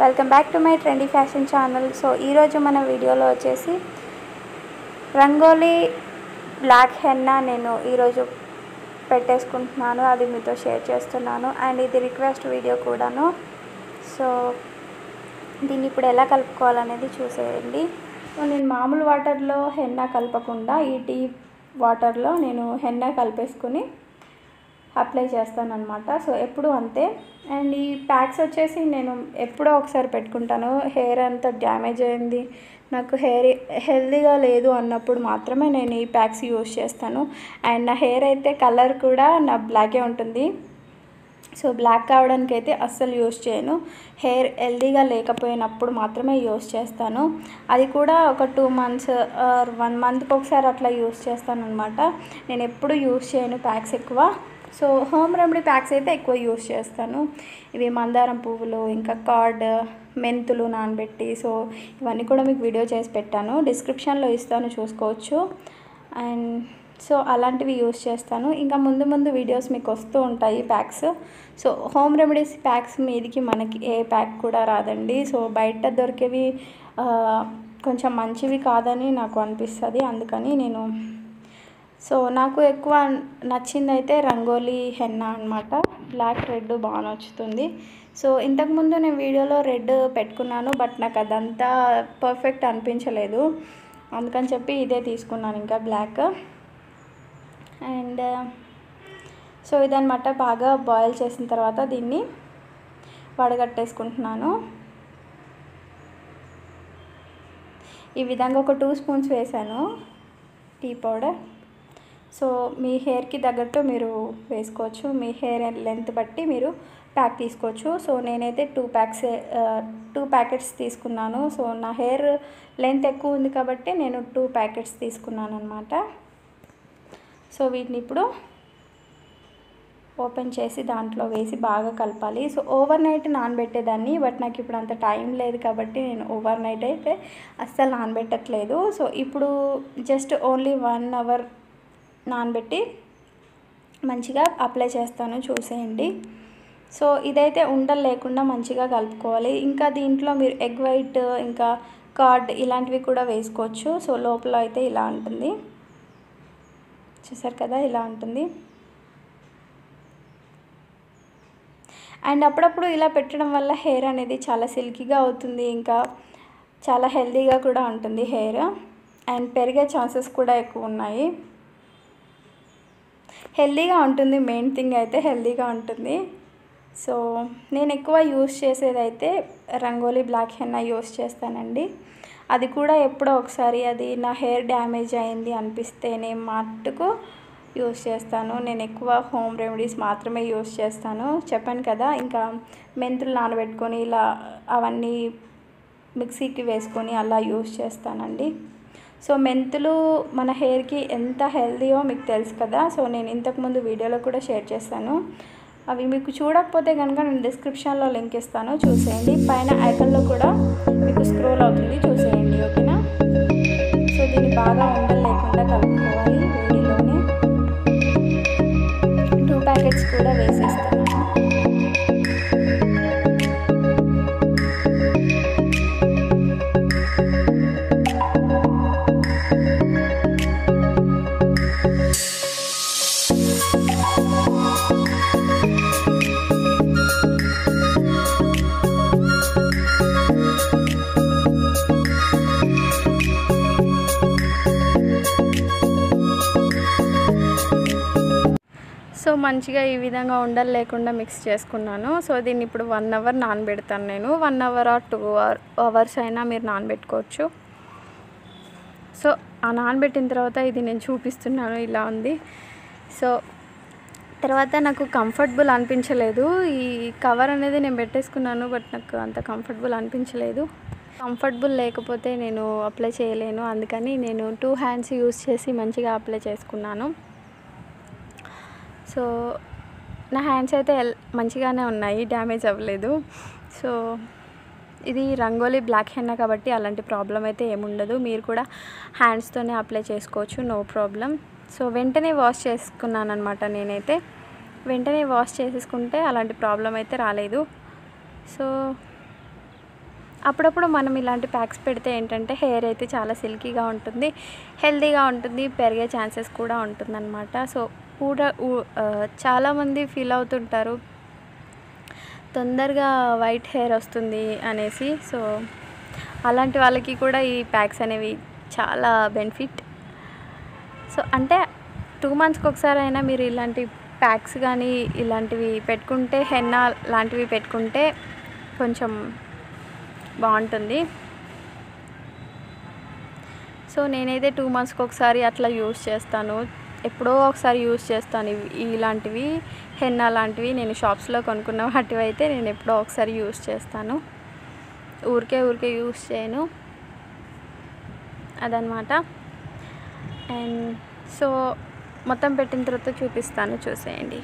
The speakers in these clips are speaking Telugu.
welcome back to my trendy fashion channel so ఈరోజు మన వీడియోలో వచ్చేసి రంగోలీ బ్లాక్ హెన్నా నేను ఈరోజు పెట్టేసుకుంటున్నాను అది మీతో షేర్ చేస్తున్నాను అండ్ ఇది రిక్వెస్ట్ వీడియో కూడాను సో దీన్ని ఇప్పుడు ఎలా కలుపుకోవాలనేది చూసేయండి సో నేను మామూలు వాటర్లో హెన్నా కలపకుండా ఈ టీ వాటర్లో నేను హెన్నా కలిపేసుకుని అప్లై చేస్తాను అనమాట సో ఎప్పుడు అంతే అండ్ ఈ ప్యాక్స్ వచ్చేసి నేను ఎప్పుడో ఒకసారి పెట్టుకుంటాను హెయిర్ అంతా డ్యామేజ్ అయింది నాకు హెయిర్ హెల్దీగా లేదు అన్నప్పుడు మాత్రమే నేను ఈ ప్యాక్స్ యూజ్ చేస్తాను అండ్ నా హెయిర్ అయితే కలర్ కూడా నా బ్లాకే ఉంటుంది సో బ్లాక్ కావడానికి అయితే అస్సలు యూస్ చేయను హెయిర్ హెల్దీగా లేకపోయినప్పుడు మాత్రమే యూస్ చేస్తాను అది కూడా ఒక టూ మంత్స్ ఆర్ వన్ మంత్కి ఒకసారి అట్లా యూస్ చేస్తాను అనమాట నేను ఎప్పుడు యూస్ చేయను ప్యాక్స్ ఎక్కువ సో హోమ్ రెమెడీ ప్యాక్స్ అయితే ఎక్కువ యూస్ చేస్తాను ఇవి మందారం పువ్వులు ఇంకా కార్డ్ మెంతులు నానబెట్టి సో ఇవన్నీ కూడా మీకు వీడియో చేసి పెట్టాను డిస్క్రిప్షన్లో ఇస్తాను చూసుకోవచ్చు అండ్ సో అలాంటివి యూస్ చేస్తాను ఇంకా ముందు ముందు వీడియోస్ మీకు వస్తూ ఉంటాయి packs so home remedies packs మీదికి మనకి ఏ ప్యాక్ కూడా రాదండి సో బయట దొరికేవి కొంచెం మంచివి కాదని నాకు అనిపిస్తుంది అందుకని నేను సో నాకు ఎక్కువ నచ్చింది అయితే రంగోలీ హెన్నా అనమాట బ్లాక్ రెడ్ బాగా నచ్చుతుంది సో ఇంతకుముందు నేను వీడియోలో రెడ్ పెట్టుకున్నాను బట్ నాకు అదంతా పర్ఫెక్ట్ అనిపించలేదు అందుకని చెప్పి ఇదే తీసుకున్నాను ఇంకా బ్లాక్ అండ్ సో ఇదనమాట బాగా బాయిల్ చేసిన తర్వాత దీన్ని వడగట్టేసుకుంటున్నాను ఈ విధంగా ఒక టూ స్పూన్స్ వేసాను టీ పౌడర్ సో మీ హెయిర్కి తగ్గట్టు మీరు వేసుకోవచ్చు మీ హెయిర్ లెంత్ బట్టి మీరు ప్యాక్ తీసుకోవచ్చు సో నేనైతే టూ ప్యాక్స్ టూ ప్యాకెట్స్ తీసుకున్నాను సో నా హెయిర్ లెంత్ ఎక్కువ ఉంది కాబట్టి నేను టూ ప్యాకెట్స్ తీసుకున్నాను అనమాట సో వీటిని ఇప్పుడు ఓపెన్ చేసి దాంట్లో వేసి బాగా కలపాలి సో ఓవర్ నైట్ నానబెట్టేదాన్ని బట్ నాకు ఇప్పుడు అంత టైం లేదు కాబట్టి నేను ఓవర్ నైట్ అయితే అస్సలు నానబెట్టట్లేదు సో ఇప్పుడు జస్ట్ ఓన్లీ వన్ అవర్ నానబెట్టి మంచిగా అప్లై చేస్తాను చూసేయండి సో ఇదైతే ఉండలు లేకుండా మంచిగా కలుపుకోవాలి ఇంకా దీంట్లో మీరు ఎగ్ వైట్ ఇంకా కార్డ్ ఇలాంటివి కూడా వేసుకోవచ్చు సో లోపల అయితే ఇలా ఉంటుంది చూసారు కదా ఇలా ఉంటుంది అండ్ అప్పుడప్పుడు ఇలా పెట్టడం వల్ల హెయిర్ అనేది చాలా సిల్కీగా అవుతుంది ఇంకా చాలా హెల్తీగా కూడా ఉంటుంది హెయిర్ అండ్ పెరిగే ఛాన్సెస్ కూడా ఎక్కువ ఉన్నాయి హెల్తీగా ఉంటుంది మెయిన్ థింగ్ అయితే హెల్తీగా ఉంటుంది సో నేను ఎక్కువ యూస్ చేసేదైతే రంగోలీ బ్లాక్ హెన్నా యూస్ చేస్తానండి అది కూడా ఎప్పుడో ఒకసారి అది నా హెయిర్ డ్యామేజ్ అయింది అనిపిస్తే నేను మట్టుకు యూస్ చేస్తాను నేను ఎక్కువ హోమ్ రెమెడీస్ మాత్రమే యూస్ చేస్తాను చెప్పాను కదా ఇంకా మెంతులు నానబెట్టుకొని ఇలా అవన్నీ మిక్సీకి వేసుకొని అలా యూస్ చేస్తానండి సో మెంతులు మన హెయిర్కి ఎంత హెల్దీయో మీకు తెలుసు కదా సో నేను ఇంతకుముందు వీడియోలో కూడా షేర్ చేస్తాను అవి మీకు చూడకపోతే కనుక నేను డిస్క్రిప్షన్లో లింక్ ఇస్తాను చూసేయండి పైన ఐకన్లో కూడా మీకు స్క్రోల్ అవుతుంది చూసేయండి ఓకేనా సో దీన్ని బాగా ఉండలు లేకుండా కలుపుకోవాలి వేడిలోనే టూ ప్యాకెట్స్ కూడా వేసేస్తాను సో మంచిగా ఈ విధంగా ఉండలు లేకుండా మిక్స్ చేసుకున్నాను సో దీన్ని ఇప్పుడు వన్ అవర్ నానబెడతాను నేను one hour or two hours అయినా మీరు నానబెట్టుకోవచ్చు సో ఆ నానబెట్టిన తర్వాత ఇది నేను చూపిస్తున్నాను ఇలా ఉంది సో తర్వాత నాకు కంఫర్టబుల్ అనిపించలేదు ఈ కవర్ అనేది నేను పెట్టేసుకున్నాను బట్ నాకు అంత కంఫర్టబుల్ అనిపించలేదు కంఫర్టబుల్ లేకపోతే నేను అప్లై చేయలేను అందుకని నేను టూ హ్యాండ్స్ యూస్ చేసి మంచిగా అప్లై చేసుకున్నాను సో నా హ్యాండ్స్ అయితే మంచిగానే ఉన్నాయి డ్యామేజ్ అవ్వలేదు సో ఇది రంగోలీ బ్లాక్ హెన్నా కాబట్టి అలాంటి ప్రాబ్లం అయితే ఏముండదు మీరు కూడా హ్యాండ్స్తోనే అప్లై చేసుకోవచ్చు నో ప్రాబ్లం సో వెంటనే వాష్ చేసుకున్నాను అనమాట నేనైతే వెంటనే వాష్ చేసేసుకుంటే అలాంటి ప్రాబ్లం అయితే రాలేదు సో అప్పుడప్పుడు మనం ఇలాంటి ప్యాక్స్ పెడితే ఏంటంటే హెయిర్ అయితే చాలా సిల్కీగా ఉంటుంది హెల్తీగా ఉంటుంది పెరిగే ఛాన్సెస్ కూడా ఉంటుందన్నమాట సో కూడా ఊ- ఆ, చాలామంది ఫీల్ అవుతుంటారు తొందరగా వైట్ హెయిర్ వస్తుంది అనేసి సో అలాంటి వాళ్ళకి కూడా ఈ ప్యాక్స్ అనేవి చాలా బెనిఫిట్ సో అంటే టూ మంత్స్కి ఒకసారి అయినా మీరు ఇలాంటి ప్యాక్స్ కానీ ఇలాంటివి పెట్టుకుంటే హెన్నా లాంటివి పెట్టుకుంటే కొంచెం బాగుంటుంది సో నేనైతే టూ మంత్స్కి ఒకసారి అట్లా యూస్ చేస్తాను ఎప్పుడో ఒకసారి యూస్ చేస్తాను ఇవి ఇలాంటివి హెన్నా లాంటివి నేను షాప్స్లో కొనుక్కున్న వాటివి అయితే నేను ఎప్పుడో ఒకసారి యూస్ చేస్తాను ఊరికే ఊరికే యూస్ చేయను అదనమాట అండ్ సో మొత్తం పెట్టిన తర్వాత చూపిస్తాను చూసేయండి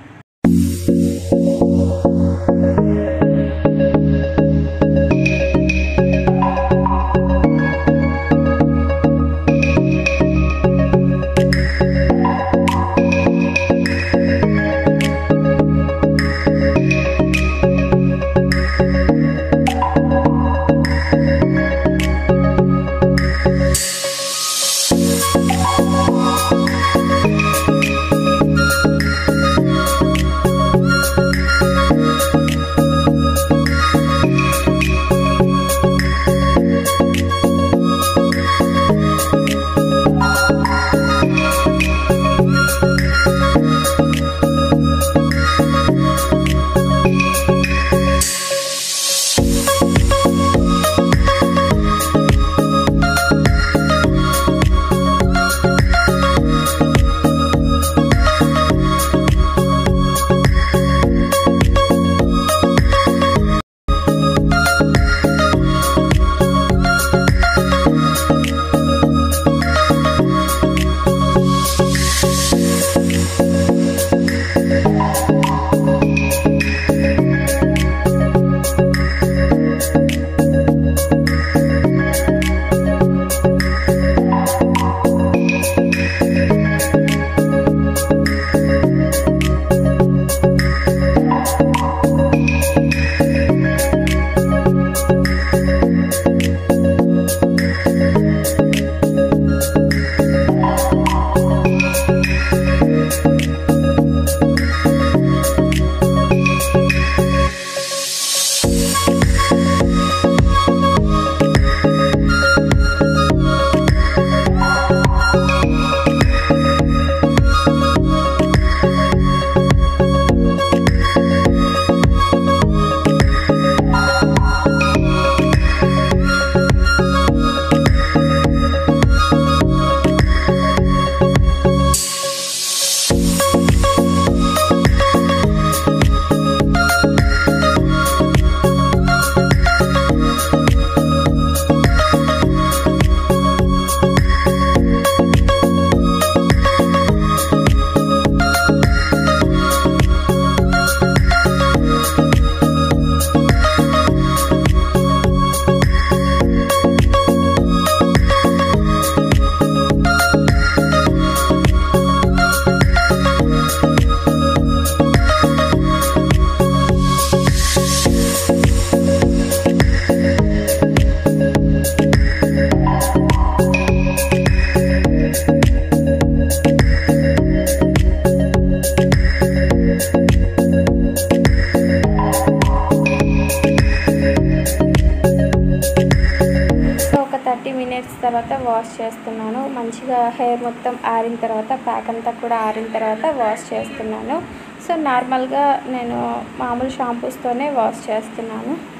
సో ఒక థర్టీ మినిట్స్ తర్వాత వాష్ చేస్తున్నాను మంచిగా హెయిర్ మొత్తం ఆరిన తర్వాత ప్యాక్ అంతా కూడా ఆరిన తర్వాత వాష్ చేస్తున్నాను సో నార్మల్గా నేను మామూలు షాంపూస్తోనే వాష్ చేస్తున్నాను